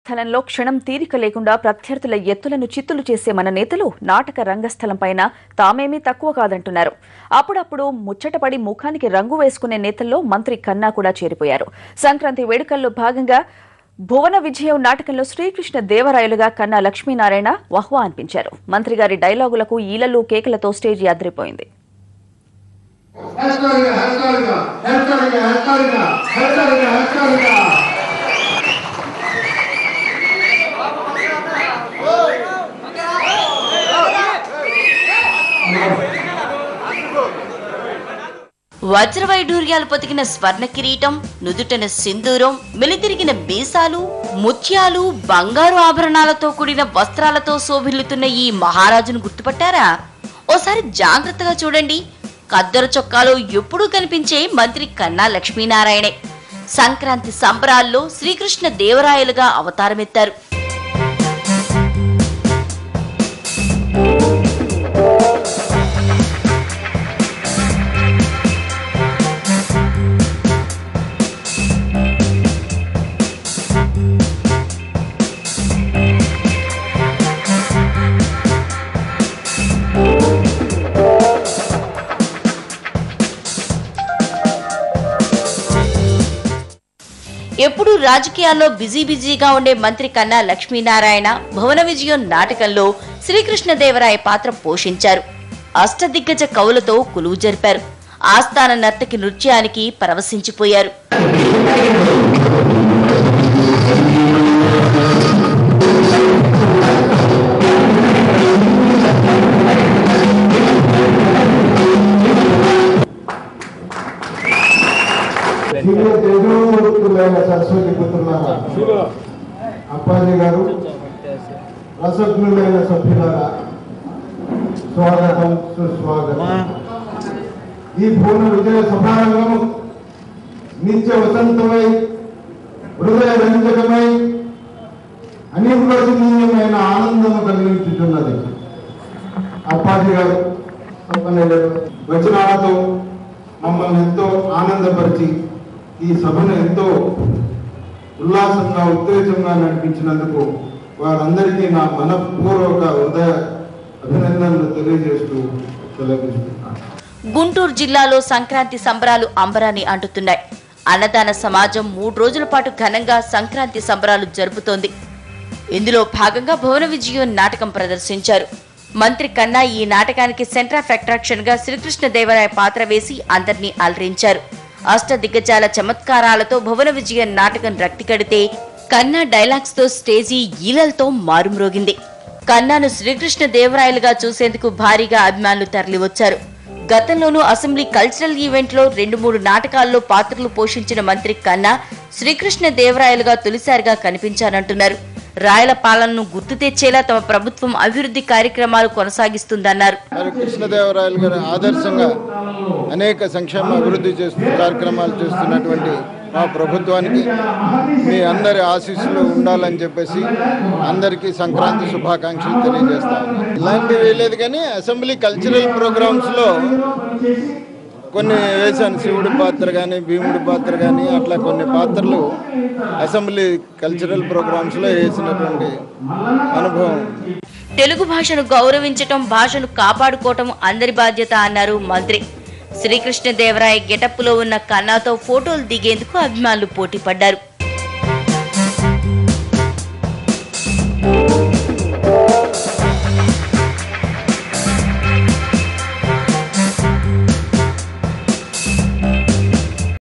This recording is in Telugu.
స్థలంలో క్షణం తీరిక లేకుండా ప్రత్యర్థుల ఎత్తులను చిత్తులు చేసే మన నేతలు నాటక రంగస్థలంపైన తామేమీ తక్కువ కాదంటున్నారు అప్పుడప్పుడు ముచ్చటపడి ముఖానికి రంగు వేసుకునే నేతల్లో మంత్రి కన్నా కూడా చేరిపోయారు సంక్రాంతి వేడుకల్లో భాగంగా భువన విజయం నాటకంలో శ్రీకృష్ణ దేవరాయలుగా కన్నా లక్ష్మీనారాయణ వహ్వా అనిపించారు మంత్రి గారి డైలాగులకు ఈలలు కేకలతో స్టేజి అదిరిపోయింది హెచ్చరిక హెచ్చరిక హెచ్చరిక హెచ్చరిక హెచ్చరిక హెచ్చరిక వజ్రవైడూర్యాలు పొతికిన స్వర్ణ కిరీటం నుదుటన సింధూరం మెలితిరిగిన మీసాలు ముత్యాలు బంగారు ఆభరణాలతో కూడిన వస్త్రాలతో శోభిల్లుతున్న ఈ మహారాజును గుర్తుపట్టారా ఓసారి జాగ్రత్తగా చూడండి కద్దరు చొక్కాలో ఎప్పుడూ కనిపించే మంత్రి కన్నా లక్ష్మీనారాయణే సంక్రాంతి సంబరాల్లో శ్రీకృష్ణ దేవరాయలుగా అవతారమెత్తారు ఎప్పుడూ రాజకీయాల్లో బిజీ బిజీగా ఉండే మంత్రి కన్నా లక్ష్మీనారాయణ భువన విజయం నాటకంలో శ్రీకృష్ణదేవరాయ పాత్ర పోషించారు అష్టదిగ్గజ కవులతో కొలువు జరిపారు ఆస్థాన నర్తకి నృత్యానికి పరవశించిపోయారు దివ్య తేజోమూర్తులైన సరస్వతి పుత్రులారా అప్పాజీ గారు రసజ్ఞులైన సభ్యులారా స్వాగతం సుస్వాగతం ఈ పూర్ణ విజయ సభారంగము నిత్య వసంతమై హృదయ రంజకమై అనిర్వచనీయమైన ఆనందము కలిగించుతున్నది అప్పాజీ గారు సంపన్నులు వచనాలతో మమ్మల్ని ఎంతో ఆనందపరిచి ఈ సభను ఎంతో ఉల్లాసంగా ఉత్తేజంగా నడిపించినందుకు వారందరికీ నా మనపూర్వక హృదయ అభినందనలు తెలియజేస్తూ సెలవిస్తున్నాను గుంటూరు జిల్లాలో సంక్రాంతి సంబరాలు అంబరాన్ని అంటుతున్నాయి అన్నదాన సమాజం మూడు రోజుల పాటు ఘనంగా సంక్రాంతి సంబరాలు జరుపుతోంది ఇందులో భాగంగా భువన విజయం నాటకం ప్రదర్శించారు మంత్రి కన్నా ఈ నాటకానికి సెంటర్ ఆఫ్ అట్రాక్షన్ గా శ్రీకృష్ణ దేవరాయ పాత్ర వేసి అందరినీ అలరించారు అష్ట దిగ్గజాల చమత్కారాలతో భువన విజయ నాటకం రక్తి కడితే కన్నా డైలాగ్స్ తో స్టేజీ ఈలలతో మారుమ్రోగింది కన్నాను శ్రీకృష్ణ దేవరాయలుగా చూసేందుకు భారీగా అభిమానులు తరలివచ్చారు గతంలోనూ అసెంబ్లీ కల్చరల్ ఈవెంట్ లో రెండు మూడు నాటకాల్లో పాత్రలు పోషించిన మంత్రి కన్నా శ్రీకృష్ణ దేవరాయలుగా తొలిసారిగా కనిపించారంటున్నారు రాయల పాలనను గుర్తు తెచ్చేలా తమ ప్రభుత్వం అభివృద్ధి కార్యక్రమాలు కొనసాగిస్తుందన్నారు మరి కృష్ణదేవరాయలు గారు ఆదర్శంగా అనేక సంక్షేమ అభివృద్ధి చేస్తూ కార్యక్రమాలు చేస్తున్నటువంటి మా ప్రభుత్వానికి మీ అందరి ఆశీస్సులు ఉండాలని చెప్పేసి అందరికీ సంక్రాంతి శుభాకాంక్షలు తెలియజేస్తాను ఇలాంటివి లేదు కానీ అసెంబ్లీ కల్చరల్ ప్రోగ్రామ్స్లో కొన్ని వేశాను శివుడి పాత్ర కానీ భీముడి పాత్ర కానీ అట్లా కొన్ని పాత్రలు అసెంబ్లీ కల్చరల్ ప్రోగ్రామ్స్లో వేసినటువంటి అనుభవం తెలుగు భాషను గౌరవించటం భాషను కాపాడుకోవటం అందరి బాధ్యత అన్నారు మంత్రి శ్రీకృష్ణ దేవరాయ గెటప్పులో ఉన్న కన్నాతో ఫోటోలు దిగేందుకు అభిమానులు పోటీ పడ్డారు